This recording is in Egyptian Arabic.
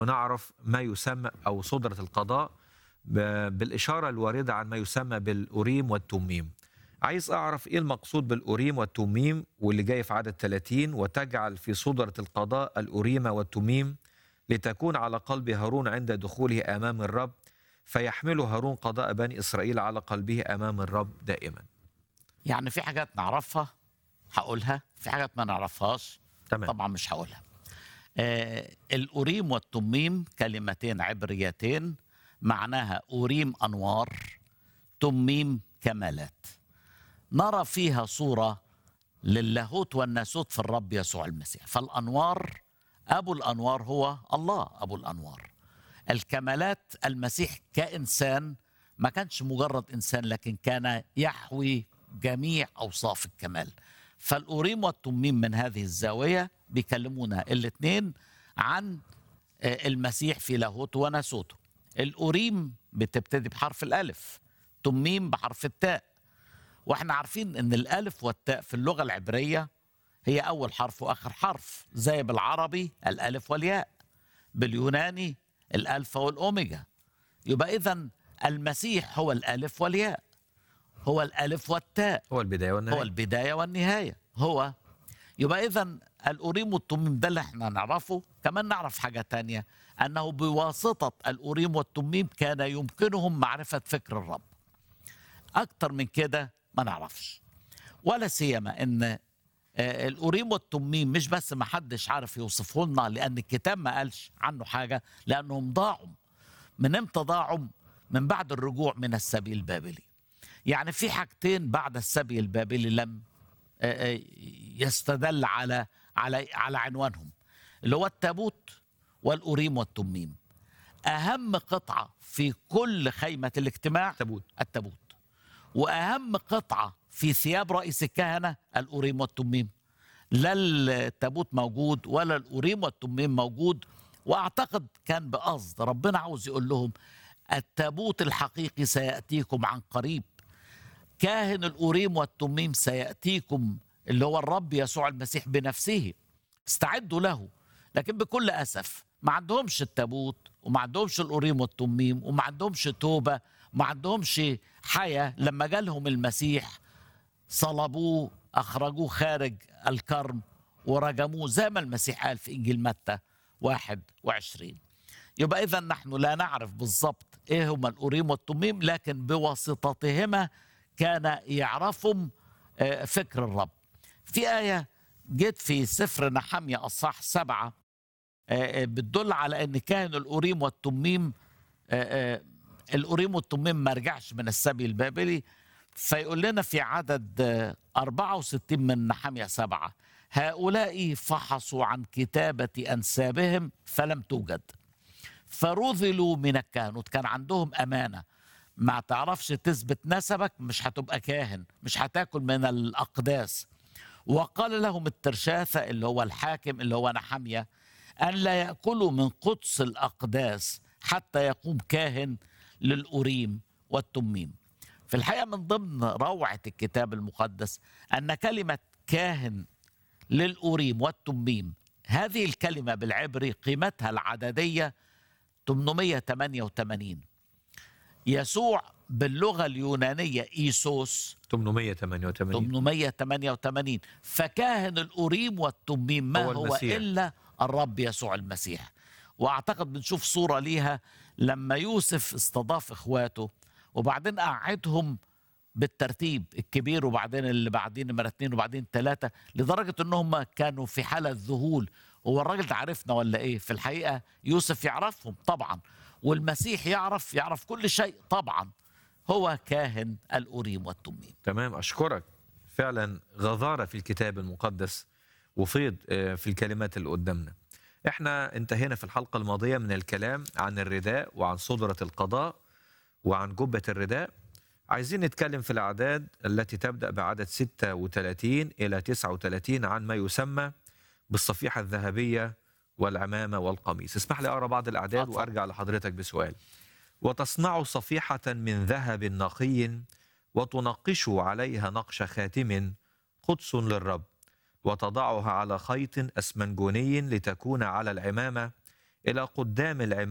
ونعرف ما يسمى أو صدرة القضاء ب- بالإشارة الواردة عن ما يسمى بالأوريم والتميم عايز أعرف إيه المقصود بالأوريم والتميم واللي جاي في عدد 30 وتجعل في صدرة القضاء الأوريم والتميم لتكون على قلب هارون عند دخوله أمام الرب فيحمل هارون قضاء بني إسرائيل على قلبه أمام الرب دائما يعني في حاجات نعرفها هقولها في حاجات ما نعرفهاش تمام طبعا مش هقولها آه الأوريم والتميم كلمتين عبريتين معناها أوريم أنوار تميم كمالات نرى فيها صورة للاهوت والناسوت في الرب يسوع المسيح فالأنوار أبو الأنوار هو الله أبو الأنوار الكمالات المسيح كإنسان ما كانش مجرد إنسان لكن كان يحوي جميع أوصاف الكمال فالأوريم والتميم من هذه الزاوية بيكلمونا الاثنين عن آه، المسيح في لاهوته وناسوته الأوريم بتبتدي بحرف الألف تميم بحرف التاء واحنا عارفين ان الألف والتاء في اللغة العبرية هي أول حرف وآخر حرف زي بالعربي الألف والياء باليوناني الألفا والأوميجا يبقى إذا المسيح هو الألف والياء هو الألف والتاء هو البداية هو والنهاية البداية والنهاية هو يبقى إذا الأوريم والتميم ده اللي احنا نعرفه كمان نعرف حاجة تانية أنه بواسطة الأوريم والتميم كان يمكنهم معرفة فكر الرب أكتر من كده ما نعرفش ولا سيما أن آه، الأوريم والتميم مش بس ما حدش عارف يوصفه لنا لأن الكتاب ما قالش عنه حاجة لأنهم ضاعوا من امتى ضاعوا من بعد الرجوع من السبي البابلي يعني في حاجتين بعد السبي البابلي لم آه، آه، يستدل على على على عنوانهم اللي هو التابوت والأوريم والتميم أهم قطعة في كل خيمة الاجتماع تابوت التابوت واهم قطعه في ثياب رئيس الكهنه الأوريم والتميم لا التابوت موجود ولا الأوريم والتميم موجود واعتقد كان بقصد ربنا عاوز يقول لهم التابوت الحقيقي سياتيكم عن قريب كاهن الأوريم والتميم سياتيكم اللي هو الرب يسوع المسيح بنفسه استعدوا له لكن بكل اسف ما عندهمش التابوت وما عندهمش الأوريم والتميم وما عندهمش توبه ما عندهمش حياه لما جالهم المسيح صلبوه اخرجوه خارج الكرم ورجموه زي ما المسيح قال في انجيل متى 21 يبقى اذا نحن لا نعرف بالضبط ايه هما الأوريم والتميم لكن بواسطتهما كان يعرفهم آه، فكر الرب في آية جت في سفر نحمية أصح سبعة آه، آه، بتدل على أن كان الأوريم والتميم آه، آه، الأوريم والتميم ما رجعش من السبي البابلي فيقول لنا في عدد آه، 64 من نحمية سبعة هؤلاء فحصوا عن كتابة أنسابهم فلم توجد فرذلوا من الكهنوت كان عندهم أمانة ما تعرفش تثبت نسبك مش هتبقى كاهن مش هتاكل من الأقداس وقال لهم الترشاثة اللي هو الحاكم اللي هو نحمية أن لا يأكلوا من قدس الأقداس حتى يقوم كاهن للأوريم والتميم في الحقيقة من ضمن روعة الكتاب المقدس أن كلمة كاهن للأوريم والتميم هذه الكلمة بالعبري قيمتها العددية 888 يسوع باللغة اليونانية إيسوس 888 888 فكاهن الأوريم والتميم ما هو هو, المسيح. إلا الرب يسوع المسيح وأعتقد بنشوف صورة ليها لما يوسف استضاف إخواته وبعدين قعدهم بالترتيب الكبير وبعدين اللي بعدين نمرة اتنين وبعدين ثلاثة لدرجة انهم كانوا في حالة ذهول هو الراجل ده عرفنا ولا ايه في الحقيقة يوسف يعرفهم طبعا والمسيح يعرف يعرف كل شيء طبعا هو كاهن الأوريم والتميم تمام أشكرك فعلا غزارة في الكتاب المقدس وفيض آه، في الكلمات اللي قدامنا احنا انتهينا في الحلقة الماضية من الكلام عن الرداء وعن صدرة القضاء وعن جبة الرداء عايزين نتكلم في الأعداد التي تبدأ بعدد 36 إلى 39 عن ما يسمى بالصفيحة الذهبية والعمامة والقميص اسمح لي أقرأ بعض الأعداد اتفضل. وأرجع لحضرتك بسؤال وتصنع صفيحة من ذهب نقي وتنقش عليها نقش خاتم قدس للرب وتضعها على خيط أسمنجوني لتكون على العمامة إلى قدام العماد